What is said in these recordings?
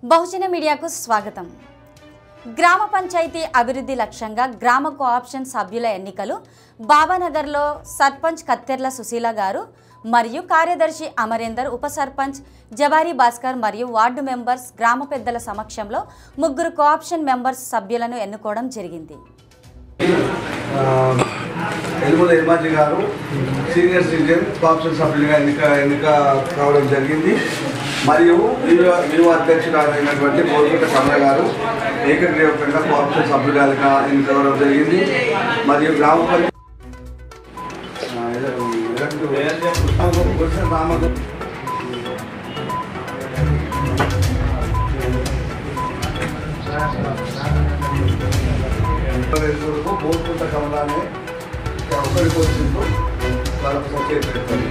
బహుజన మీడియాకు స్వాగతం గ్రామ పంచాయతీ అభివృద్ధి లక్ష్యంగా గ్రామ కోఆప్షన్ సభ్యుల ఎన్నికలు బాబానగర్లో సర్పంచ్ కత్తెర్ల సుశీల గారు మరియు కార్యదర్శి అమరేందర్ ఉప సర్పంచ్ జబారీ భాస్కర్ మరియు వార్డు మెంబర్స్ గ్రామ పెద్దల సమక్షంలో ముగ్గురు కోఆప్షన్ మెంబర్స్ సభ్యులను ఎన్నుకోవడం జరిగింది ఆ, ఎలుమల ఇర్మాజీ గారు సీనియర్ సిటిజన్ కాప్షన్ సభ్యులుగా ఎన్నిక ఎన్నిక కావడం జరిగింది మరియు విలువ విలువ అధ్యక్షురాలైనటువంటి బోర్గుంట కమల గారు ఏకగ్రీవకంగా కాప్షన్ సభ్యురాలుగా ఎన్నిక కావడం జరిగింది మరియు గ్రామ పంచాయతీ ఆ, ఎల- ఎలక్టు- గుడిసె రామగు- వరకు బోర్కుంట కమలానే ఒకరికి వచ్చిందో వాళ్ళకు సచేట్ పెడతారు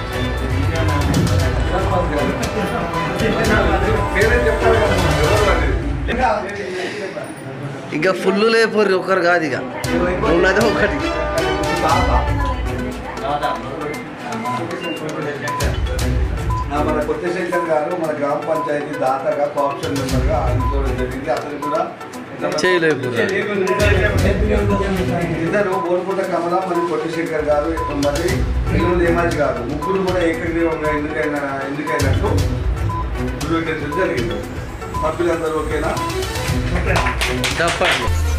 పేరే చెప్తారు కదా, ఎవరు అనేది. ఇంకా ఇంకా ఫుల్ లేపోరు ఒకరు కాదు ఇక ఉన్నది ఒకటి ఆ, మన కొత్తశేఖర్ గారు మన గ్రామ పంచాయతీ దాతగా కోఆప్షన్ మెంబర్గా అనుకోవడం జరిగింది అతను కూడా చేయలేకపోరు ఇద్దరు బోర్కుంట కమల మరియు కొట్టశేఖర్ గారు మరి ఎల్లుండి దేమాజీ గారు ముగ్గురు కూడా ఏకగ్రీవంగా ఎన్నికైన ఎన్నికైనట్టు ధృవీకరించడం జరిగింది సభ్యులందరూ ఓకేనా తప్పట్లు